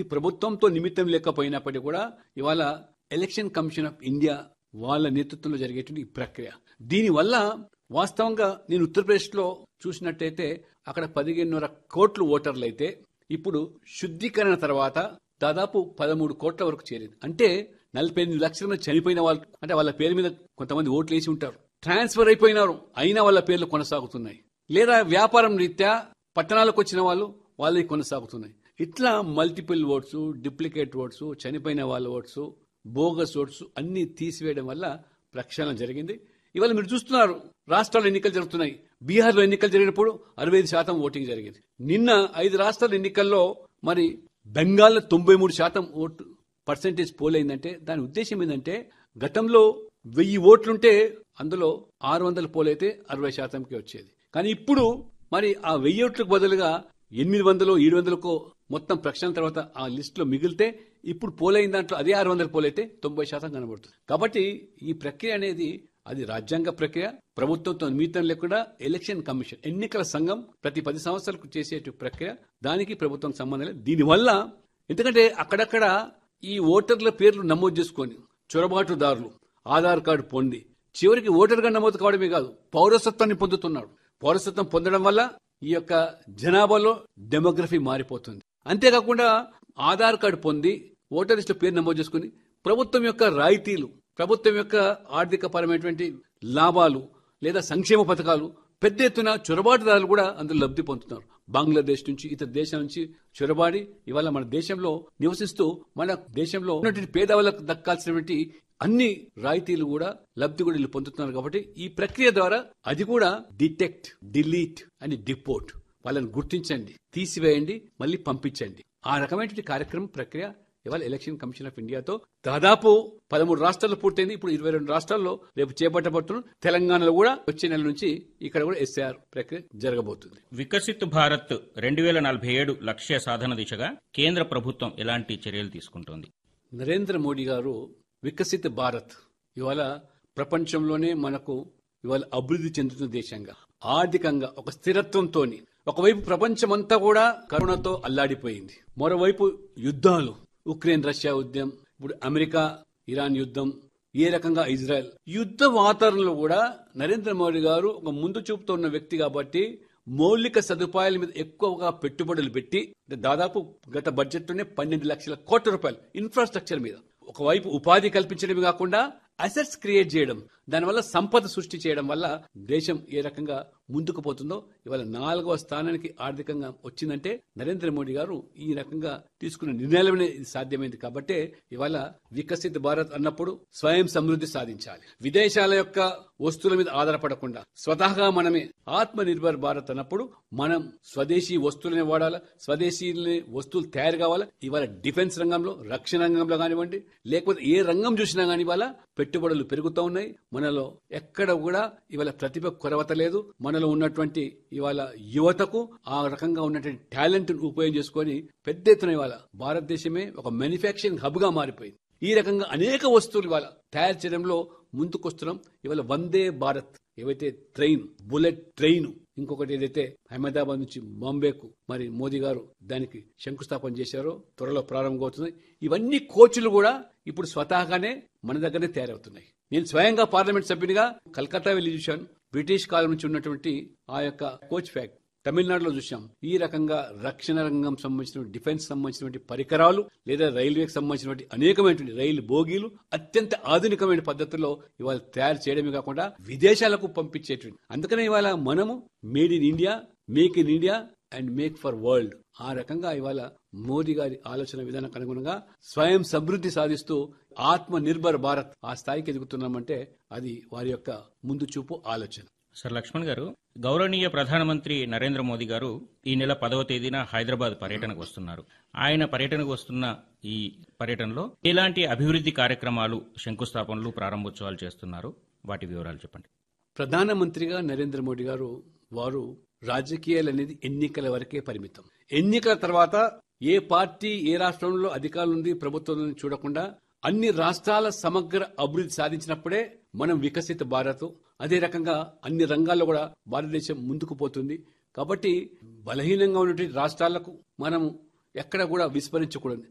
ఇది ప్రభుత్వంతో నిమిత్తం లేకపోయినప్పటికీ కూడా ఇవాళ ఎలక్షన్ కమిషన్ ఆఫ్ ఇండియా వాళ్ళ నేతృత్వంలో జరిగేటువంటి ఈ ప్రక్రియ దీనివల్ల వాస్తవంగా నేను ఉత్తరప్రదేశ్లో చూసినట్టయితే అక్కడ పదిహేనున్నర కోట్లు ఓటర్లు అయితే ఇప్పుడు శుద్ధీకరణ తర్వాత దాదాపు పదమూడు కోట్ల వరకు చేరింది అంటే నలభై ఎనిమిది లక్షల మంది చనిపోయిన వాళ్ళు అంటే వాళ్ళ పేరు మీద కొంతమంది ఓట్లు వేసి ఉంటారు ట్రాన్స్ఫర్ అయిపోయినారు అయినా వాళ్ళ పేర్లు కొనసాగుతున్నాయి లేదా వ్యాపారం రీత్యా పట్టణాలకు వచ్చిన వాళ్ళు వాళ్ళవి కొనసాగుతున్నాయి ఇట్లా మల్టిపుల్ ఓట్స్ డిప్లికేట్ ఓట్స్ చనిపోయిన వాళ్ళ ఓట్స్ బోగస్ ఓట్స్ అన్ని తీసివేయడం వల్ల ప్రక్షాళన జరిగింది ఇవాళ మీరు చూస్తున్నారు రాష్ట్రాల్లో ఎన్నికలు జరుగుతున్నాయి బీహార్లో ఎన్నికలు జరిగినప్పుడు అరవై ఐదు శాతం ఓటింగ్ జరిగింది నిన్న ఐదు రాష్ట్రాల ఎన్నికల్లో మరి బెంగాల్లో తొంభై మూడు శాతం ఓటు పర్సెంటేజ్ పోలైందంటే దాని ఉద్దేశం ఏంటంటే గతంలో వెయ్యి ఓట్లుంటే అందులో ఆరు వందల పోలైతే అరవై శాతంకి వచ్చేది కానీ ఇప్పుడు మరి ఆ వెయ్యి ఓట్లకు బదులుగా ఎనిమిది వందలు ఏడు వందలకో మొత్తం ప్రక్షాళన తర్వాత ఆ లిస్టులో మిగిలితే ఇప్పుడు పోలైన దాంట్లో అదే ఆరు వందల పోలైతే తొంభై శాతం కనబడుతుంది కాబట్టి ఈ ప్రక్రియ అనేది అది రాజ్యాంగ ప్రక్రియ ప్రభుత్వంతో నిమిత్తం లేకుండా ఎలక్షన్ కమిషన్ ఎన్నికల సంఘం ప్రతి పది సంవత్సరాలకు చేసే ప్రక్రియ దానికి ప్రభుత్వం సంబంధం లేదు దీనివల్ల ఎందుకంటే అక్కడక్కడ ఈ ఓటర్ల పేర్లు నమోదు చేసుకొని చొరబాటుదారులు ఆధార్ కార్డు పొంది చివరికి ఓటర్గా నమోదు కావడమే కాదు పౌరసత్వాన్ని పొందుతున్నాడు పౌరసత్వం పొందడం వల్ల ఈ యొక్క జనాభాలో డెమోగ్రఫీ మారిపోతుంది అంతేకాకుండా ఆధార్ కార్డు పొంది ఓటర్ లిస్టు పేరు నమోదు చేసుకుని ప్రభుత్వం యొక్క రాయితీలు ప్రభుత్వం యొక్క ఆర్థిక పరమైనటువంటి లాభాలు లేదా సంక్షేమ పథకాలు పెద్ద ఎత్తున చొరబాటుదారులు కూడా అందులో లబ్ధి పొందుతున్నారు బంగ్లాదేశ్ నుంచి ఇతర దేశాల నుంచి చొరబాడి ఇవాళ మన దేశంలో నివసిస్తూ మన దేశంలో ఉన్నటువంటి పేదవాళ్ళకు దక్కాల్సినటువంటి అన్ని రాయితీలు కూడా లబ్ధి కూడా వీళ్ళు పొందుతున్నారు కాబట్టి ఈ ప్రక్రియ ద్వారా అది కూడా డిటెక్ట్ డిలీట్ అని డిపోర్ట్ వాళ్ళని గుర్తించండి తీసివేయండి మళ్ళీ పంపించండి ఆ రకమైనటువంటి కార్యక్రమం ప్రక్రియ ఇవాళ ఎలక్షన్ కమిషన్ ఆఫ్ ఇండియాతో దాదాపు పదమూడు రాష్ట్రాల్లో పూర్తయింది ఇప్పుడు ఇరవై రెండు రాష్ట్రాల్లో రేపు చేపట్టబడుతున్న తెలంగాణలో కూడా వచ్చే నెల నుంచి ఇక్కడ కూడా ఎస్ఐఆర్ ప్రక్రియ జరగబోతుంది వికసిత్ భారత్ రెండు వేల నలభై ఏడు లక్ష్య సాధన దిశగా కేంద్ర ప్రభుత్వం ఎలాంటి చర్యలు తీసుకుంటోంది నరేంద్ర మోడీ గారు వికసిత భారత్ ఇవాళ ప్రపంచంలోనే మనకు ఇవాళ అభివృద్ధి చెందుతున్న దేశంగా ఆర్థికంగా ఒక స్థిరత్వంతో ఒకవైపు ప్రపంచమంతా కూడా కరోనాతో అల్లాడిపోయింది మరోవైపు యుద్ధాలు ఉక్రెయిన్ రష్యా యుద్ధం ఇప్పుడు అమెరికా ఇరాన్ యుద్ధం ఏ రకంగా ఇజ్రాయెల్ యుద్ధ వాతావరణంలో కూడా నరేంద్ర మోడీ గారు ఒక ముందు చూపుతో ఉన్న వ్యక్తి కాబట్టి మౌలిక సదుపాయాల మీద ఎక్కువగా పెట్టుబడులు పెట్టి దాదాపు గత బడ్జెట్లోనే పన్నెండు లక్షల కోట్ల రూపాయలు ఇన్ఫ్రాస్ట్రక్చర్ మీద ఒకవైపు ఉపాధి కల్పించడమే కాకుండా అసెట్స్ క్రియేట్ చేయడం దానివల్ల సంపద సృష్టి చేయడం వల్ల దేశం ఏ రకంగా ముందుకు పోతుందో ఇవాళ నాలుగవ స్థానానికి ఆర్థికంగా వచ్చిందంటే నరేంద్ర మోడీ గారు ఈ రకంగా తీసుకున్న నిర్ణయాలనే ఇది సాధ్యమైంది కాబట్టే ఇవాళ వికసిత్ భారత్ అన్నప్పుడు స్వయం సమృద్ధి సాధించాలి విదేశాల యొక్క వస్తువుల మీద ఆధారపడకుండా స్వతహాగా మనమే ఆత్మ నిర్భర్ భారత్ అన్నప్పుడు మనం స్వదేశీ వస్తువులనే వాడాలి స్వదేశీ వస్తువులు తయారు కావాలా ఇవాళ డిఫెన్స్ రంగంలో రక్షణ రంగంలో కానివ్వండి లేకపోతే ఏ రంగం చూసినా కానీ ఇవాళ పెట్టుబడులు పెరుగుతూ ఉన్నాయి మనలో ఎక్కడ కూడా ఇవాళ ప్రతిభ కొరవత లేదు మనలో ఉన్నటువంటి ఇవాళ యువతకు ఆ రకంగా ఉన్నటువంటి టాలెంట్ ఉపయోగం చేసుకొని పెద్ద ఎత్తున ఇవాళ భారతదేశమే ఒక మ్యానుఫ్యాక్చరింగ్ హబ్ గా మారిపోయింది ఈ రకంగా అనేక వస్తువులు ఇవాళ తయారు చేయడంలో ముందుకొస్తున్నాం ఇవాళ వందే భారత్ ఏవైతే ట్రైన్ బుల్లెట్ ట్రైన్ ఇంకొకటి ఏదైతే అహ్మదాబాద్ నుంచి బాంబేకు మరి మోదీ గారు దానికి శంకుస్థాపన చేశారో త్వరలో ప్రారంభమవుతుంది ఇవన్నీ కోచ్లు కూడా ఇప్పుడు స్వతహాగానే మన దగ్గరనే తయారవుతున్నాయి నేను స్వయంగా పార్లమెంట్ సభ్యునిగా కలకత్తా వెళ్లి చూశాను బ్రిటిష్ కాలం నుంచి ఉన్నటువంటి ఆ యొక్క కోచ్ ఫ్యాక్ట్ తమిళనాడులో చూసాం ఈ రకంగా రక్షణ రంగం సంబంధించిన డిఫెన్స్ సంబంధించినటువంటి పరికరాలు లేదా రైల్వేకి సంబంధించినటువంటి అనేకమైనటువంటి రైలు బోగీలు అత్యంత ఆధునికమైన పద్ధతుల్లో ఇవాళ తయారు చేయడమే కాకుండా విదేశాలకు పంపించేటువంటి అందుకనే ఇవాళ మనము made in India make in India and make for world ఆ రకంగా ఇవాళ మోదీ గారి ఆలోచన విధానానికి అనుగుణంగా స్వయం సమృద్ధి సాధిస్తూ ఆత్మ నిర్భర్ భారత్ ఆ స్థాయికి ఎదుగుతున్నామంటే అది వారి యొక్క ముందు చూపు ఆలోచన సార్ లక్ష్మణ్ గారు గౌరవనీయ ప్రధానమంత్రి నరేంద్ర మోదీ గారు ఈ నెల పదవ తేదీన హైదరాబాద్ పర్యటనకు వస్తున్నారు ఆయన పర్యటనకు వస్తున్న ఈ పర్యటనలో ఎలాంటి అభివృద్ధి కార్యక్రమాలు శంకుస్థాపనలు ప్రారంభోత్సవాలు చేస్తున్నారు వాటి వివరాలు చెప్పండి ప్రధానమంత్రిగా నరేంద్ర మోడీ గారు వారు రాజకీయాలు అనేది ఎన్నికల వరకే పరిమితం ఎన్నికల తర్వాత ఏ పార్టీ ఏ రాష్ట్రంలో అధికారులు ఉంది ప్రభుత్వం ఉంది చూడకుండా అన్ని రాష్ట్రాల సమగ్ర అభివృద్ధి సాధించినప్పుడే మనం వికసిత భారత్ అదే రకంగా అన్ని రంగాల్లో కూడా భారతదేశం ముందుకు పోతుంది కాబట్టి బలహీనంగా ఉన్నటువంటి రాష్ట్రాలకు మనం ఎక్కడ కూడా విస్మరించకూడదు